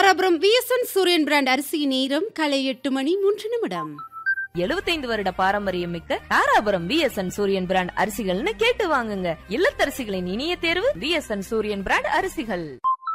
Dharapuram VSN Sooriyan brand அரிசியின் நேரம் காலை எட்டு மணி மூன்று நிமிடம் எழுபத்தைந்து வருட பாரம்பரியம் மிக்க தாராபுரம் விஎஸ்என் சூரியன் பிராண்ட் அரிசிகள்னு கேட்டு வாங்குங்க இல்லத்தரசிகளின் இனிய தேர்வு விஎஸ்என் சூரியன் பிராண்ட் அரிசிகள்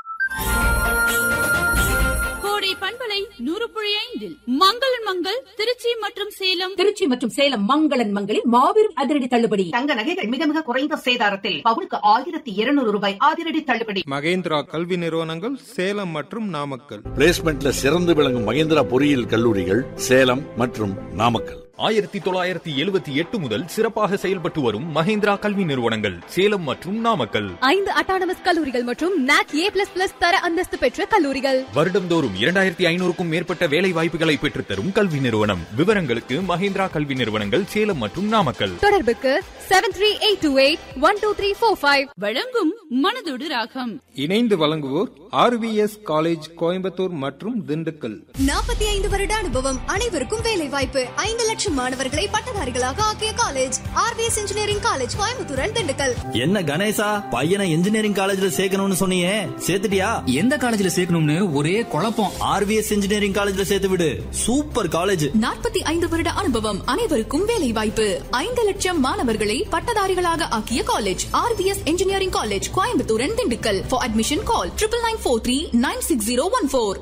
கோடை பண்பலை நூறு புள்ளி ஐந்தில் மங்களன் மங்கள் திருச்சி மற்றும் சேலம் திருச்சி மற்றும் சேலம் மங்களன் மங்களில் மாபெரும் அதிரடி தள்ளுபடி தங்க நகைகள் மிக மிக குறைந்த சேதாரத்தில் பவுனுக்கு ஆயிரத்தி இருநூறு ரூபாய் அதிரடி தள்ளுபடி மகேந்திரா கல்வி நிறுவனங்கள் சேலம் மற்றும் நாமக்கல் பிளேஸ்மெண்ட்ல சிறந்து விளங்கும் மகேந்திரா பொறியியல் கல்லூரிகள் சேலம் மற்றும் நாமக்கல் ஆயிரத்தி தொள்ளாயிரத்தி எழுபத்தி எட்டு முதல் சிறப்பாக செயல்பட்டு வரும் மஹேந்திரா கல்வி நிறுவனங்கள் சேலம் மற்றும் நாமக்கல் ஐந்து அட்டானமஸ் கல்லூரிகள் மற்றும் நாக் ஏ பிளஸ் பிளஸ் தர அந்தஸ்து பெற்ற கல்லூரிகள் வருடந்தோறும் இரண்டாயிரத்தி ஐநூறுக்கும் மேற்பட்ட வேலை வாய்ப்புகளை பெற்றுத்தரும் கல்வி நிறுவனம் விவரங்களுக்கு மஹேந்திரா கல்வி நிறுவனங்கள் சேலம் மற்றும் நாமக்கல் தொடர்புக்கு seven three eight two eight one two three four five வழங்கும் மனதோடு ராகம் இணைந்து வழங்குவோர் ஆர்விஎஸ் காலேஜ் கோயம்புத்தூர் மற்றும் திண்டுக்கல் நாற்பத்தி ஐந்து வருட அனுபவம் அனைவருக்கும் வேலை வாய்ப்பு ஐந்து லட்சம் மாணவர்களை பட்டதாரிகளாக ஆக்கிய college RVS engineering college Coimbatore and Dindigul என்ன கணேசா பையனை இன்ஜினியரிங் காலேஜ்ல சேர்க்கணும்னு சொன்னியே சேர்த்துட்டியா எந்த காலேஜ்ல சேர்க்கணும்னு ஒரே குழப்பம் ஆர்விஎஸ் இன்ஜினியரிங் காலேஜ்ல சேர்த்து விடு சூப்பர் காலேஜ் நாற்பத்தி ஐந்து வருட அனுபவம் அனைவருக்கும் வேலை வாய்ப்பு ஐந்து லட்சம் மாணவர்களை பட்டதாரிகளாக ஆக்கிய college RVS engineering college Coimbatore and Dindigul for admission call triple nine four three nine six zero one four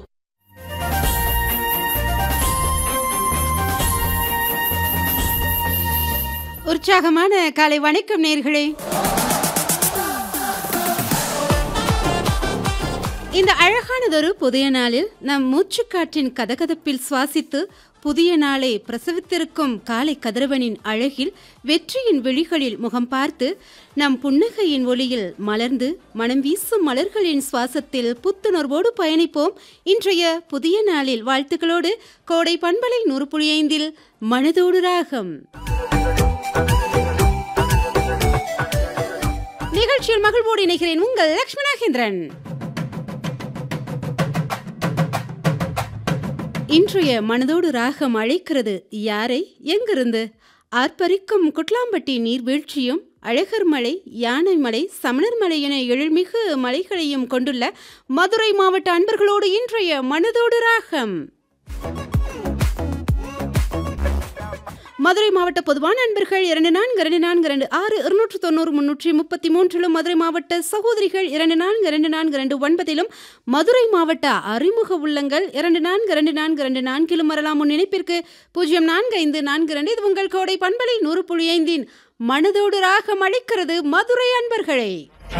உற்சாகமான காலை வணக்கம் நேர்களே இந்த அழகானதொரு புதிய நாளில் நம் மூச்சுக்காற்றின் கதகதப்பில் சுவாசித்து புதிய நாளை பிரசவித்திருக்கும் காலை கதிரவனின் அழகில் வெற்றியின் விழிகளில் முகம் பார்த்து நம் புன்னகையின் ஒளியில் மலர்ந்து மனம் வீசும் மலர்களின் சுவாசத்தில் புத்துணர்வோடு பயணிப்போம் இன்றைய புதிய நாளில் வாழ்த்துக்களோடு கோடை பண்பலை நூறு புள்ளி ஐந்தில் மனதோடு ராகம் நிகழ்ச்சியில் மகிழ்வோடு இணைகிறேன் உங்கள் லக்ஷ்மி நாகேந்திரன் இன்றைய மனதோடு ராகம் அழைக்கிறது யாரை எங்கிருந்து ஆர்ப்பரிக்கும் குட்லாம்பட்டி நீர்வீழ்ச்சியும் அழகர் மலை யானை மலை சமணர் மலை என எழில்மிகு மலைகளையும் கொண்டுள்ள மதுரை மாவட்ட அன்பர்களோடு இன்றைய மனதோடு ராகம் மதுரை மாவட்ட பொதுவான அன்பர்கள் இரண்டு நான்கு இரண்டு நான்கு இரண்டு ஆறு இருநூற்று தொண்ணூறு முன்னூற்றி முப்பத்தி மூன்றிலும் மதுரை மாவட்ட சகோதரிகள் இரண்டு நான்கு இரண்டு நான்கு இரண்டு ஒன்பதிலும் மதுரை மாவட்ட அறிமுக உள்ளங்கள் இரண்டு நான்கு இரண்டு நான்கு இரண்டு நான்கிலும் வரலாம் முன் இணைப்பிற்கு பூஜ்ஜியம் நான்கு ஐந்து நான்கு இரண்டு இது உங்கள் கோடை பண்பலை நூறு புள்ளி ஐந்தின் மனதோடு ராகம் அழைக்கிறது மதுரை அன்பர்களை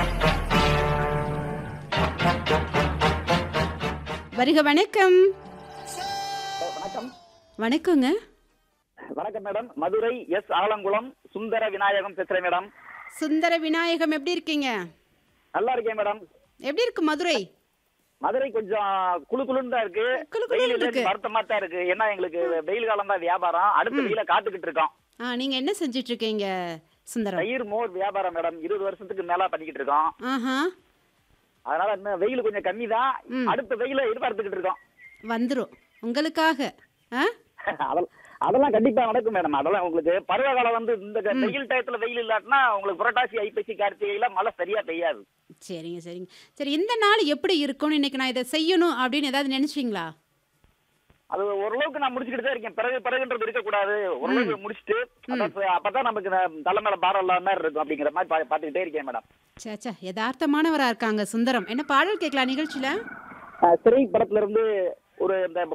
வருக வணக்கம் வணக்கம் வணக்கங்க வணக்கம் மேடம் மதுரை எஸ் ஆலங்குளம் சுந்தர விநாயகம் பேசுறேன் மேடம் சுந்தர விநாயகம் எப்படி இருக்கீங்க நல்லா இருக்கேன் மேடம் எப்படி இருக்கு மதுரை மதுரை கொஞ்சம் குளு குளுன்னு தான் இருக்கு குளு குளுன்னு வெயில் இருக்கு. வருத்தமா தான் இருக்கு ஏன்னா எங்களுக்கு வெயில் காலம் தான் வியாபாரம் அடுத்த வெயில காத்துக்கிட்டு இருக்கோம் ஆ நீங்க என்ன செஞ்சிட்டு இருக்கீங்க சுந்தரம் தயிர் மோர் வியாபாரம் மேடம் இருபது வருஷத்துக்கு மேல பண்ணிக்கிட்டு இருக்கோம் ஆஹா அதனால இன்னும் வெயில் கொஞ்சம் கம்மி தான் அடுத்த வெயில எதிர்பார்த்துக்கிட்டு இருக்கோம் வந்துரும் உங்களுக்காக ஆ அதெல்லாம் அதெல்லாம் கண்டிப்பா நடக்கும் மேடம் அதெல்லாம் உங்களுக்கு பருவ காலம் வந்து இந்த க- வெயில் டயத்துல வெயில் இல்லாட்டினா உங்களுக்கு புரட்டாசி ஐப்பசி கார்த்திகையில மழை சரியா பெய்யாது சரிங்க சரிங்க சரி இந்த நாள் எப்படி இருக்கும்னு இன்னைக்கு நான் இதை செய்யணும் அப்படின்னு ஏதாவது நினைச்சீங்களா அது ஓரளவுக்கு நான் முடிச்சுக்கிட்டு தான் இருக்கேன் பிறகு பிறகுன்றது இருக்கக்கூடாது ஓரளவுக்கு முடிச்சுட்டு அதான் ச- அப்பதான் நமக்கு இந்த தலை மேல பாரம் இல்லாத மாதிரி இருக்கும் அப்படிங்கிற மாதிரி பா- பாத்துக்கிட்டே இருக்கேன் மேடம் சேச்சா யதார்த்தமானவரா இருக்காங்க சுந்தரம் என்ன பாடல் கேட்கலாம் நிகழ்ச்சியில திரை படத்துல இருந்து ஒரு இந்த